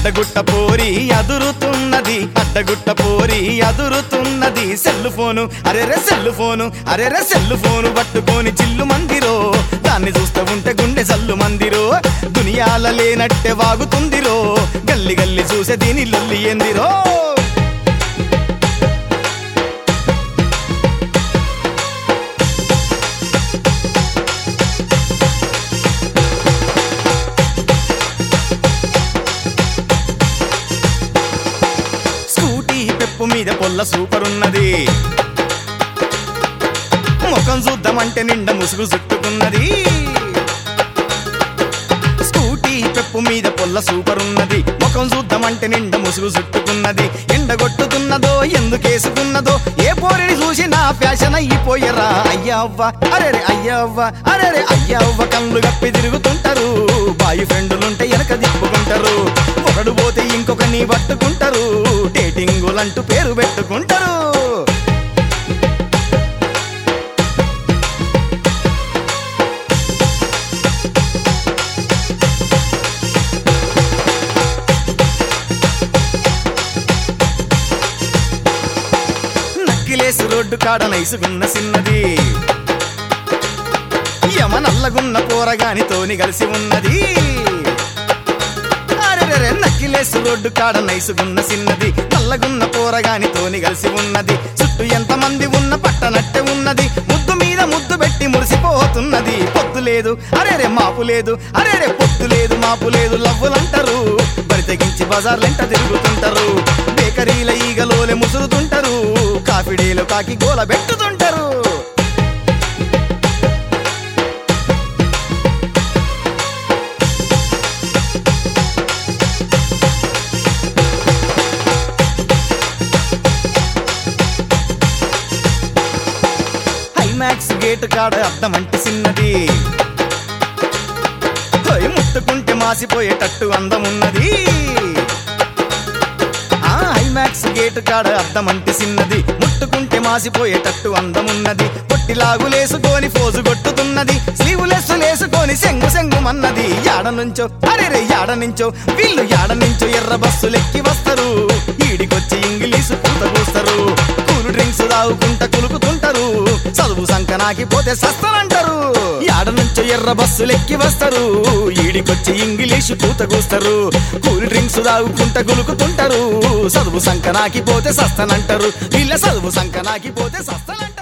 అడ్డగుట్ట పోరి అదురుతున్నది అడ్డగుట్ట పోరి అదురుతున్నది సెల్లు ఫోను అరెరే సెల్లు ఫోను అరెరే సెల్లు ఫోను పట్టుకొని చిల్లు మందిరో దాన్ని చూస్తూ ఉంటే గుండె జల్లు మందిరో దునియాల లేనట్టే వాగుతుందిరో గల్లి గల్లి చూసే దీని లొల్లి ఏందిరో స్కూటీ పెప్పు మీద పొల్ల సూపర్ ఉన్నది ముఖం చూద్దామంటే నిండా ముసుగు చుట్టుకున్నది స్కూటీ పెప్పు మీద పొల్ల సూపర్ ఉన్నది ముఖం చూద్దామంటే నిండా ముసుగు చుట్టుకున్నది ఎండగొట్టుతున్నదో ఎందుకేసుకున్నదో ఏ పోరిని చూసినా ఫ్యాషన్ అయిపోయరా అయ్యవ్వ అరెరే అయ్యవ్వ అరెరే అయ్యవ్వ కళ్ళు గప్పి తిరుగుతుంటారు బాయ్ ఫ్రెండులుంటే వెనక తిప్పుకుంటారు ఒకడు పోతే ఇంకొకని పట్టుకుంటారు డేటింగులంటూ పేరు పెట్టుకుంటారు నక్కిలేసి రోడ్డు కాడ నైసుకున్న సిన్నది యమ నల్లగున్న పోరగానితోని కలిసి ఉన్నది అరెరెరె నక్కిలేసి రోడ్డు కాడ నైసుగున్న సిన్నది నల్లగున్న పోరగానితోని కలిసి ఉన్నది చుట్టూ ఎంతమంది ఉన్న పట్టనట్టే ఉన్నది ముద్దు మీద ముద్దు పెట్టి మురిసిపోతున్నది పొద్దు లేదు అరేరే మాపు లేదు అరేరే పొద్దు లేదు మాపు లేదు లవ్వులంటారు బరి తెగించి బజార్లెంట తిరుగుతుంటారు బేకరీల ఈగలోలే ముసురుతుంటారు కాఫీడేలో కాకి గోల పెట్టుతుంటారు హైమాక్స్ గేట్ కాడ అద్దం అంటే చిన్నది హోయ్ ముట్టుకుంటే మాసిపోయేటట్టు అందం ఉన్నది ఆ హైమాక్స్ గేట్ కాడ అద్దం అంటే చిన్నది ముట్టుకుంటే మాసిపోయేటట్టు అందం ఉన్నది పొట్టిలాగులేసుకొని ఫోజు కొట్టుతున్నది స్లీవులెస్ లేసుకొని సెంగు సెంగు మన్నది యాడ నుంచో అరే యాడ నుంచో వీళ్ళు యాడ నుంచో ఎర్ర బస్సులెక్కి వస్తారు ఈడికొచ్చి ఇంగ్లీషు పూత కూస్తారు కూల్ డ్రింక్స్ తాగుకుంటా కులుకుతుంటారు చదువు సంకనాకి పోతే సస్తనంటారు యాడ నుంచో ఎర్ర బస్సులెక్కి వస్తారు ఈడికొచ్చి ఇంగ్లీషు పూత కూస్తారు కూల్ డ్రింక్స్ తాగుకుంటా గులుకుతుంటారు చదువు సంకనాకి పోతే సస్తనంటారు వీళ్ళ చదువు సంకనాకి పోతే సస్తనంటారు